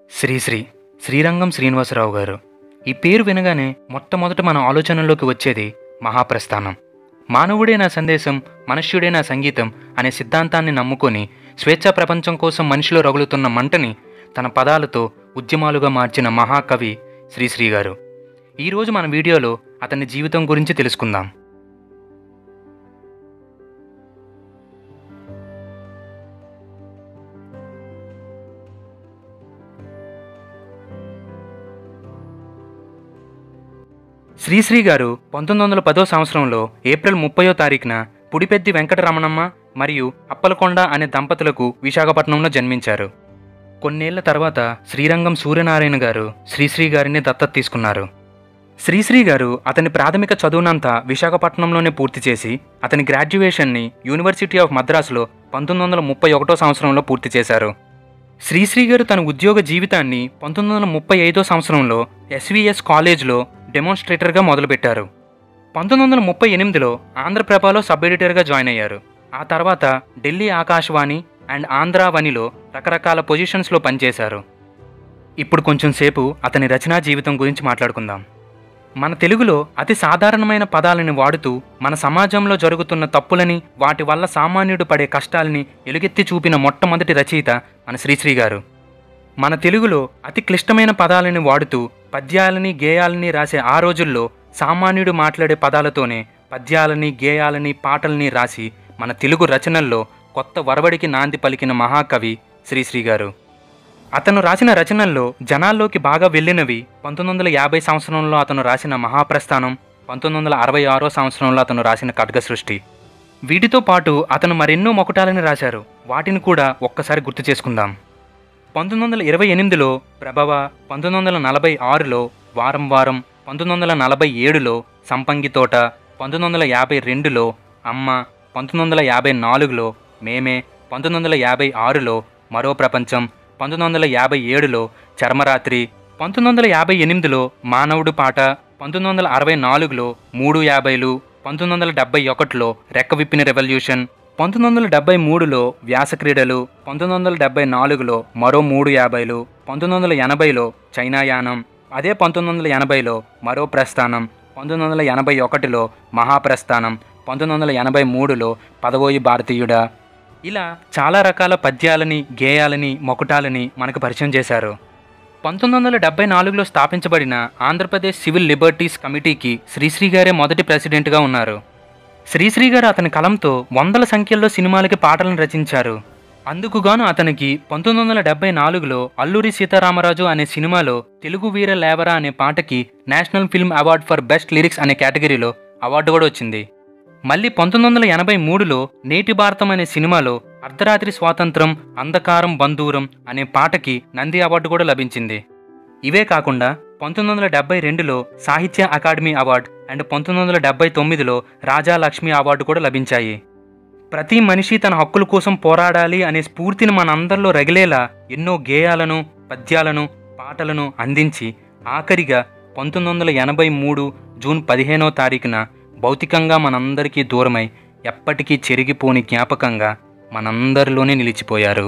శ్రీశ్రీ శ్రీరంగం శ్రీనివాసరావు గారు ఈ పేరు వినగానే మొట్టమొదట మన ఆలోచనలోకి వచ్చేది మహాప్రస్థానం మానవుడే నా సందేశం మనుష్యుడే నా సంగీతం అనే సిద్ధాంతాన్ని నమ్ముకొని స్వేచ్ఛా ప్రపంచం కోసం మనిషిలో రగులుతున్న మంటని తన పదాలతో ఉద్యమాలుగా మార్చిన మహాకవి శ్రీశ్రీ గారు ఈరోజు మన వీడియోలో అతని జీవితం గురించి తెలుసుకుందాం శ్రీశ్రీ గారు పంతొమ్మిది వందల పదో సంవత్సరంలో ఏప్రిల్ ముప్పయో తారీఖున పుడిపెద్ది వెంకటరమణమ్మ మరియు అప్పలకొండ అనే దంపతులకు విశాఖపట్నంలో జన్మించారు కొన్నేళ్ల తర్వాత శ్రీరంగం సూర్యనారాయణ గారు శ్రీశ్రీ గారిని దత్తత తీసుకున్నారు శ్రీశ్రీ గారు అతని ప్రాథమిక చదువునంతా విశాఖపట్నంలోనే పూర్తి చేసి అతని గ్రాడ్యుయేషన్ని యూనివర్సిటీ ఆఫ్ మద్రాసులో పంతొమ్మిది వందల ముప్పై ఒకటో సంవత్సరంలో పూర్తి చేశారు శ్రీశ్రీ గారు తన ఉద్యోగ జీవితాన్ని పంతొమ్మిది వందల ముప్పై ఐదో సంవత్సరంలో ఎస్విఎస్ కాలేజ్లో డెమోన్స్ట్రేటర్గా మొదలుపెట్టారు పంతొమ్మిది వందల ముప్పై ఎనిమిదిలో ఆంధ్రప్రభలో సబ్ ఎడిటర్గా జాయిన్ అయ్యారు ఆ తర్వాత ఢిల్లీ ఆకాశవాణి అండ్ ఆంధ్రావనిలో రకరకాల పొజిషన్స్లో పనిచేశారు ఇప్పుడు కొంచెం సేపు అతని రచనా జీవితం గురించి మాట్లాడుకుందాం మన తెలుగులో అతి సాధారణమైన పదాలని వాడుతూ మన సమాజంలో జరుగుతున్న తప్పులని వాటి వల్ల సామాన్యుడు పడే కష్టాలని ఎలుగెత్తి చూపిన మొట్టమొదటి రచయిత మన శ్రీశ్రీ గారు మన తెలుగులో అతి క్లిష్టమైన పదాలని వాడుతూ పద్యాలని గేయాలని రాసే ఆ రోజుల్లో సామాన్యుడు మాట్లాడే పదాలతోనే పద్యాలని గేయాలని పాటల్ని రాసి మన తెలుగు రచనల్లో కొత్త వరవడికి నాంది పలికిన మహాకవి శ్రీశ్రీ గారు అతను రాసిన రచనల్లో జనాల్లోకి బాగా వెళ్ళినవి పంతొమ్మిది వందల యాభై సంవత్సరంలో అతను రాసిన మహాప్రస్థానం పంతొమ్మిది వందల అరవై ఆరో సంవత్సరంలో అతను రాసిన ఖడ్గ సృష్టి వీటితో పాటు అతను మరెన్నో మొకటాలని రాశారు వాటిని కూడా ఒక్కసారి గుర్తు చేసుకుందాం పంతొమ్మిది వందల ఇరవై ఎనిమిదిలో ప్రభవ పంతొమ్మిది వందల నలభై ఆరులో వారం వారం పంతొమ్మిది వందల నలభై ఏడులో సంపంగి తోట పంతొమ్మిది వందల యాభై రెండులో అమ్మ పంతొమ్మిది వందల యాభై నాలుగులో మేమే పంతొమ్మిది వందల యాభై ఆరులో మరో ప్రపంచం పంతొమ్మిది వందల యాభై ఏడులో చర్మరాత్రి పంతొమ్మిది వందల యాభై ఎనిమిదిలో మానవుడు పాట పంతొమ్మిది వందల అరవై నాలుగులో మూడు యాభైలు పంతొమ్మిది వందల డెబ్బై ఒకటిలో రెక్క విప్పిన రెవల్యూషన్ పంతొమ్మిది వందల డెబ్బై మూడులో వ్యాసక్రీడలు పంతొమ్మిది వందల డెబ్బై నాలుగులో మరో మూడు యాభైలు పంతొమ్మిది వందల ఎనభైలో చైనాయానం అదే పంతొమ్మిది వందల ఎనభైలో మరో ప్రస్థానం పంతొమ్మిది వందల ఎనభై ఒకటిలో మహాప్రస్థానం పంతొమ్మిది వందల ఎనభై మూడులో పదవోయి భారతీయుడా ఇలా చాలా రకాల పద్యాలని గేయాలని మొకటాలని మనకు పరిచయం చేశారు పంతొమ్మిది వందల డెబ్బై నాలుగులో స్థాపించబడిన ఆంధ్రప్రదేశ్ సివిల్ లిబర్టీస్ కమిటీకి శ్రీశ్రీ గారే మొదటి ప్రెసిడెంట్గా ఉన్నారు శ్రీశ్రీ గారు అతని కలంతో వందల సంఖ్యలో సినిమాలకి పాటలను రచించారు అందుకుగాను అతనికి పంతొమ్మిది వందల డెబ్బై నాలుగులో అల్లూరి సీతారామరాజు అనే సినిమాలో తెలుగు వీర లేవరా అనే పాటకి national film award for best lyrics అనే కేటగిరీలో అవార్డు కూడా వచ్చింది మళ్ళీ పంతొమ్మిది వందల ఎనభై మూడులో నేటి భారతం అనే సినిమాలో అర్ధరాత్రి స్వాతంత్రం అంధకారం బంధూరం అనే పాటకి నంది అవార్డు కూడా లభించింది ఇవే కాకుండా పంతొమ్మిది వందల డెబ్బై రెండులో సాహిత్య అకాడమీ అవార్డు అండ్ పంతొమ్మిది వందల డెబ్బై తొమ్మిదిలో రాజా లక్ష్మి అవార్డు కూడా లభించాయి ప్రతి మనిషి తన హక్కుల కోసం పోరాడాలి అనే స్ఫూర్తిని మనందరిలో రగిలేలా ఎన్నో గేయాలను పద్యాలను పాటలను అందించి ఆఖరిగా పంతొమ్మిది వందల ఎనభై మూడు జూన్ పదిహేనో తారీఖున భౌతికంగా మనందరికీ దూరమై ఎప్పటికీ చెరిగిపోని జ్ఞాపకంగా మనందరిలోనే నిలిచిపోయారు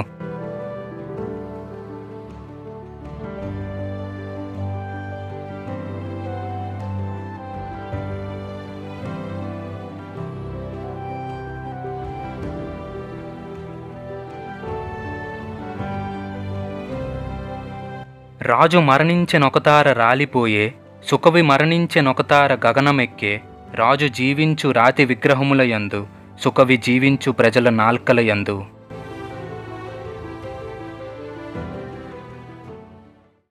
రాజు మరణించెనొకతార రాలిపోయే సుకవి మరణించెనొకతార గగనమెక్కే రాజు జీవించు రాతి విగ్రహముల యందు సుకవి జీవించు ప్రజల నాల్కల యందు